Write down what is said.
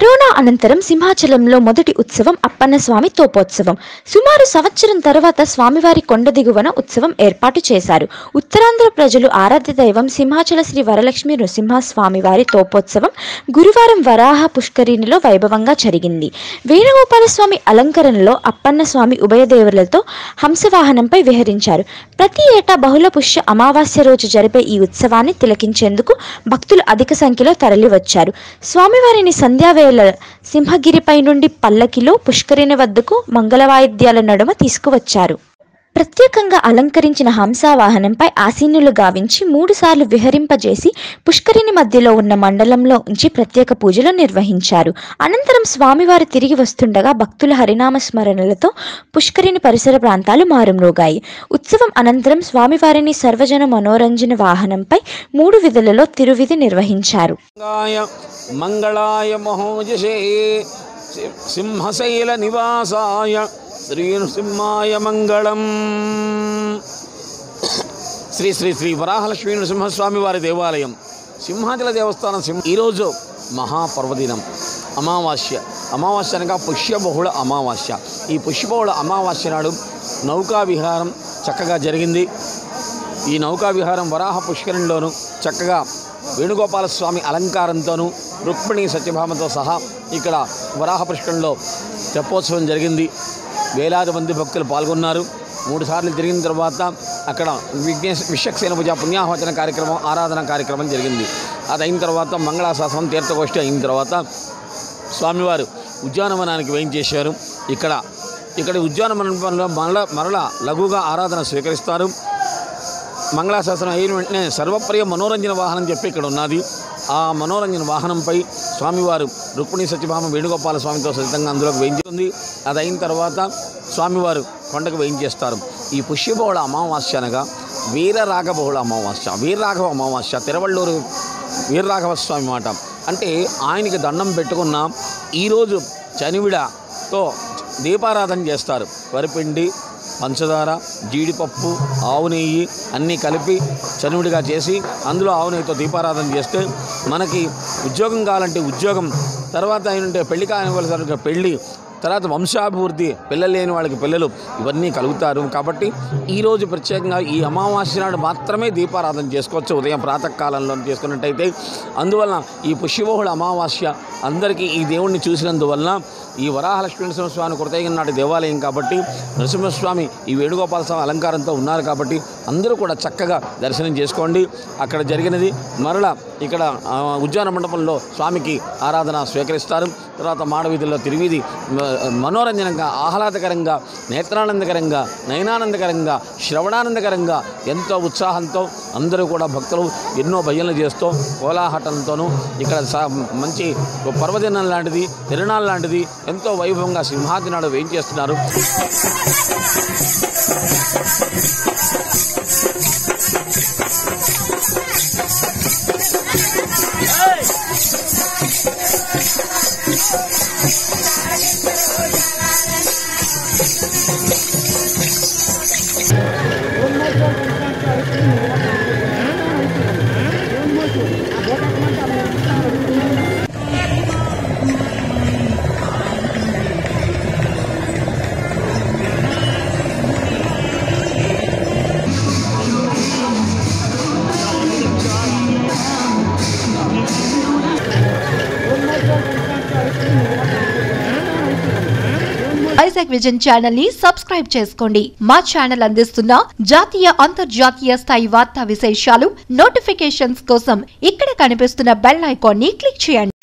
corona అనంతరం సింహాచలంలో మొదటి ఉత్సవం అప్పన్నస్వామి తోపోత్సవం సుమారు సంవత్సరం తర్వాత స్వామివారి కొండ దిగువన ఉత్సవం ఏర్పాటు చేశారు ఉత్తరాంధ్ర ప్రజలు ఆరాధ్య దైవం సింహాచల శ్రీ వరలక్ష్మి నృసింహస్వామి వారి తోపోత్సవం గురువారం వరాహ పుష్కరిణిలో వైభవంగా జరిగింది వేణుగోపాల స్వామి అలంకరణలో అప్పన్న స్వామి ఉభయదేవులతో హంసవాహనంపై విహరించారు ప్రతి ఏటా బహుళ పుష్య అమావాస్య రోజు జరిపే ఈ ఉత్సవాన్ని తిలకించేందుకు భక్తులు అధిక సంఖ్యలో తరలివచ్చారు స్వామివారిని సంధ్యావేళ సింహగిరిపై నుండి పల్లకిలో పుష్కరిణి వద్దకు మంగళ వాయిద్యాల నడుమ తీసుకువచ్చారు ప్రత్యేకంగా అలంకరించిన హంసావాహనంపై ఆసీనులు గావించి మూడుసార్లు విహరింపజేసి పుష్కరిణి మధ్యలో ఉన్న మండలంలో ఉంచి ప్రత్యేక పూజలు నిర్వహించారు అనంతరం స్వామివారు తిరిగి వస్తుండగా భక్తుల హరినామ స్మరణలతో పుష్కరిణి పరిసర ప్రాంతాలు మారుమ్రోగాయి ఉత్సవం అనంతరం స్వామివారిని సర్వజన మనోరంజన వాహనంపై మూడు విధులలో తిరువిధి నిర్వహించారు మంగాయ మంగళాయ మహోజసే సింహశైల నివాసాయ శ్రీనృసింహాయ మంగళం శ్రీ శ్రీ శ్రీ వరాహలక్ష్మీ నృసింహస్వామి వారి దేవాలయం సింహాచల దేవస్థానం సింహ ఈరోజు మహాపర్వదినం అమావాస్య అమావాస్య అనగా పుష్యబహుళ అమావాస్య ఈ పుష్యబహుళ అమావాస్య నాడు నౌకా విహారం చక్కగా జరిగింది ఈ నౌకా విహారం వరాహ పుష్కరంలోను చక్కగా వేణుగోపాల స్వామి అలంకారంతోనూ రుక్మిణి సత్యభామతో సహా ఇక్కడ వరాహ పుష్కరంలో తెప్పోత్సవం జరిగింది వేలాది మంది భక్తులు పాల్గొన్నారు మూడు సార్లు జరిగిన తర్వాత అక్కడ విఘ్నేశ విశ్వక్సేన పూజ పుణ్యాహవచన కార్యక్రమం ఆరాధన కార్యక్రమం జరిగింది అది అయిన తర్వాత మంగళాశాసనం తీర్థగోష్ఠి అయిన తర్వాత స్వామివారు ఉద్యానవనానికి వేయించేశారు ఇక్కడ ఇక్కడ ఉద్యానవనంలో మరల మరల లఘుగా ఆరాధన స్వీకరిస్తారు మంగళాశాసనం అయిన వెంటనే సర్వప్రియ మనోరంజన వాహనం చెప్పి ఇక్కడ ఉన్నది ఆ మనోరంజన వాహనంపై స్వామివారు రుక్మిణి సత్యభామ వేణుగోపాల స్వామితో సహితంగా అందులోకి వేయించుకుంది అది అయిన తర్వాత స్వామివారు కొండకు వేయించేస్తారు ఈ పుష్యబహుళ అమావాస్య అనగా వీరరాఘబహుళ అమావాస్య వీరరాఘవ అమావాస్య తిరువళ్ళూరు వీరరాఘవ స్వామి మాట అంటే ఆయనకి దండం పెట్టుకున్న ఈరోజు చనివిడతో దీపారాధన చేస్తారు వరిపిండి పంచదార జీడిపప్పు ఆవు నెయ్యి అన్నీ కలిపి చనువుడిగా చేసి అందులో ఆవు నెయ్యితో దీపారాధన చేస్తే మనకి ఉద్యోగం కావాలంటే ఉద్యోగం తర్వాత ఏంటంటే పెళ్లి కానివలసిన పెళ్ళి తర్వాత వంశాభివృద్ధి పిల్లలు లేని వాళ్ళకి పిల్లలు ఇవన్నీ కలుగుతారు కాబట్టి ఈరోజు ప్రత్యేకంగా ఈ అమావాస్య నాడు మాత్రమే దీపారాధన చేసుకోవచ్చు ఉదయం ప్రాతకాలంలో చేసుకున్నట్టయితే అందువలన ఈ పుష్యబహుళ అమావాస్య అందరికీ ఈ దేవుణ్ణి చూసినందువలన ఈ వరాహలక్ష్మీ నరసింహస్వామి కృతజ్ఞ నాటి దేవాలయం కాబట్టి నరసింహస్వామి ఈ వేణుగోపాల స్వామి అలంకారంతో ఉన్నారు కాబట్టి అందరూ కూడా చక్కగా దర్శనం చేసుకోండి అక్కడ జరిగినది మరల ఇక్కడ ఆ, ఉద్యాన మండపంలో స్వామికి ఆరాధన స్వీకరిస్తారు తర్వాత మాడవీధుల్లో తిరిగిది మ- మనోరంజనంగా ఆహ్లాదకరంగా నేత్రానందకరంగా నయనానందకరంగా శ్రవణానందకరంగా ఎంతో ఉత్సాహంతో అందరూ కూడా భక్తులు ఎన్నో భజనలు చేస్తూ కోలాహటంతోనూ ఇక్కడ స- మంచి పర్వదినం లాంటిది తిరునాళ్ళ లాంటిది ఎంతో వైభవంగా సింహాద్రి నాడు వేయించేస్తున్నారు ఐజాక్ విజన్ ఛానల్ ని సబ్స్క్రైబ్ చేసుకోండి మా ఛానల్ అందిస్తున్న జాతీయ అంతర్జాతీయ స్థాయి వార్తా విశేషాలు నోటిఫికేషన్స్ కోసం ఇక్కడ కనిపిస్తున్న బెల్ ఐకాన్ ని క్లిక్ చేయండి